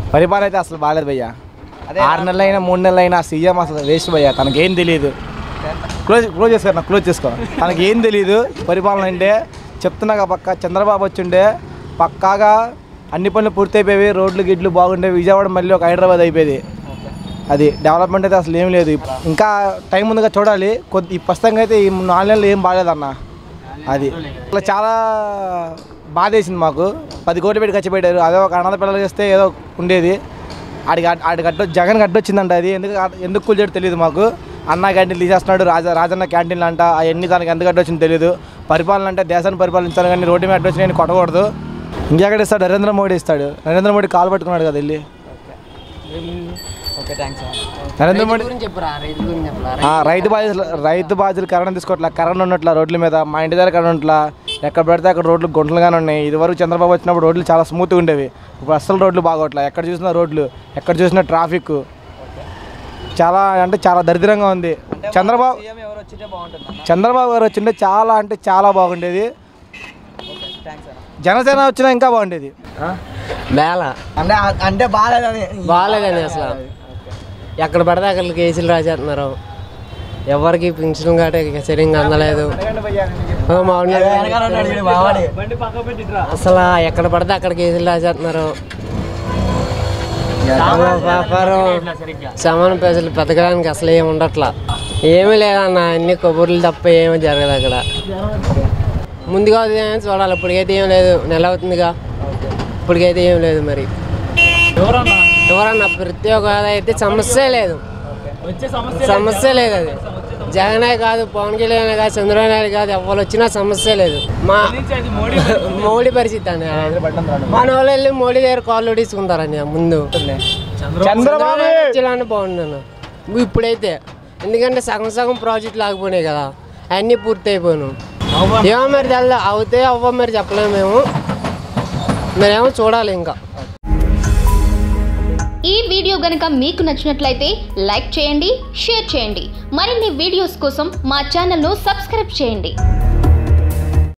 పరిపాలన అయితే అసలు బాగాలేదు భయ్యా ఆరు నెలలైనా మూడు నెలలైనా సీఎం అసలు వేస్ట్ భయ్యా తనకేం తెలియదు క్లోజ్ క్లోజ్ చేసుకో నాకు క్లోజ్ చేసుకో తనకి ఏం తెలియదు పరిపాలన అంటే చెప్తున్నాగా పక్క చంద్రబాబు వచ్చిండే పక్కాగా అన్ని పనులు పూర్తి అయిపోయేవి రోడ్లు గిడ్లు బాగుండేవి విజయవాడ మళ్ళీ ఒక హైదరాబాద్ అయిపోయేది అది డెవలప్మెంట్ అయితే అసలు ఏం లేదు ఇంకా టైం ముందుగా చూడాలి కొద్ది ఈ ప్రస్తుతంగా అయితే ఈ నాలుగు నెలలు ఏం బాగాలేదన్న అది ఇట్లా చాలా బాధ వేసింది మాకు పది కోట్లు పెట్టి ఖర్చు పెట్టారు అదే ఒక అనాథ పిల్లలు చేస్తే ఏదో ఉండేది ఆడికి ఆడికి అడ్డు జగన్ అడ్డు వచ్చిందంట అది ఎందుకు ఎందుకు కూల్చేయడం తెలియదు మాకు అన్న క్యాంటీన్ తీసేస్తున్నాడు రాజా రాజన్న క్యాంటీన్లు అంట అవన్నీ దానికి ఎందుకు అడ్డు వచ్చిందో తెలియదు పరిపాలన అంటే దేశాన్ని పరిపాలించాలి కానీ రోడ్డు మీద అడ్డు వచ్చి నేను కొట్టకూడదు ఇంకెక్కడ ఇస్తాడు నరేంద్ర మోడీ ఇస్తాడు నరేంద్ర మోడీ కాలు పట్టుకున్నాడు కదా వెళ్ళి ఓకే థ్యాంక్స్ నరేంద్ర మోడీ గురించి చెప్పురా రైతు గురించి చెప్పరా ఆ, రైతు బాధ్యులు రైతు బాధ్యులు కరెంట్ తీసుకోవట్లా కరెంట్ ఉన్నట్ల రోడ్ల మీద మా ఇంటి దగ్గర కరెంట్ ఉన్నట్లా ఎక్కడ పడితే అక్కడ రోడ్లు గుంటలుగానే ఉన్నాయి ఇదివరకు చంద్రబాబు వచ్చినప్పుడు రోడ్లు చాలా స్మూత్గా ఉండేవి ఇప్పుడు అస్సలు రోడ్లు బాగోట్లా ఎక్కడ చూసినా రోడ్లు ఎక్కడ చూసినా ట్రాఫిక్ చాలా అంటే చాలా దరిద్రంగా ఉంది చంద్రబాబు సీఎం ఎవరు వచ్చితే బాగుంటుంది చంద్రబాబు గారు వచ్చింటే చాలా అంటే చాలా బాగుండేది ఓకే థ్యాంక్స్ అన్న జనసేన వచ్చినా ఇంకా బాగుండేది బేల అంటే అంటే బాగాలేదని బాగాలేదండి అసలు ఎక్కడ పడితే అక్కడ కేసులు రాసేస్తున్నారు ఎవరికి పింఛన్ గట్రా ఇక సరిగ్గా అందలేదు ఆ, మామూలుగా అసలు ఎక్కడ పడితే అక్కడ కేసులు రాసేస్తున్నారు వ్యాపారం సమాన ప్రజలు బతకడానికి అసలు ఏమి ఉండట్లా ఏమీ లేదన్న అన్ని కబుర్లు తప్ప ఏమీ జరగదు అక్కడ ముందుగా ఉదయం చూడాలి ఇప్పటికైతే ఏం లేదు నెల అవుతుందిగా ఇప్పటికైతే ఏం లేదు మరి ఎవరన్నా ప్రతి ఒక్క అయితే సమస్య లేదు సమస్య లేదు అది జగనే కాదు పవన్ కళ్యాణ్ కాదు చంద్రబాబు నాయుడు కాదు ఎవరు వచ్చినా సమస్య లేదు మా మౌడి పరిస్థితి అండి మన వాళ్ళు వెళ్ళి మోడీ దగ్గర కాళ్ళు తీసుకుంటారండి ముందు చంద్రబాబు వచ్చేలానే బాగున్నాను ఇప్పుడైతే ఎందుకంటే సగం సగం ప్రాజెక్టులు ఆగిపోయినాయి కదా అన్నీ పూర్తి అయిపోయాను ఏమో మరి తెల్ల అవుతే అవ్వ మరి చెప్పలేము మేము మరేమో చూడాలి ఇంకా ఈ వీడియో గనుక మీకు నచ్చినట్లయితే లైక్ చేయండి షేర్ చేయండి మరిన్ని వీడియోస్ కోసం మా ఛానల్ను సబ్స్క్రైబ్ చేయండి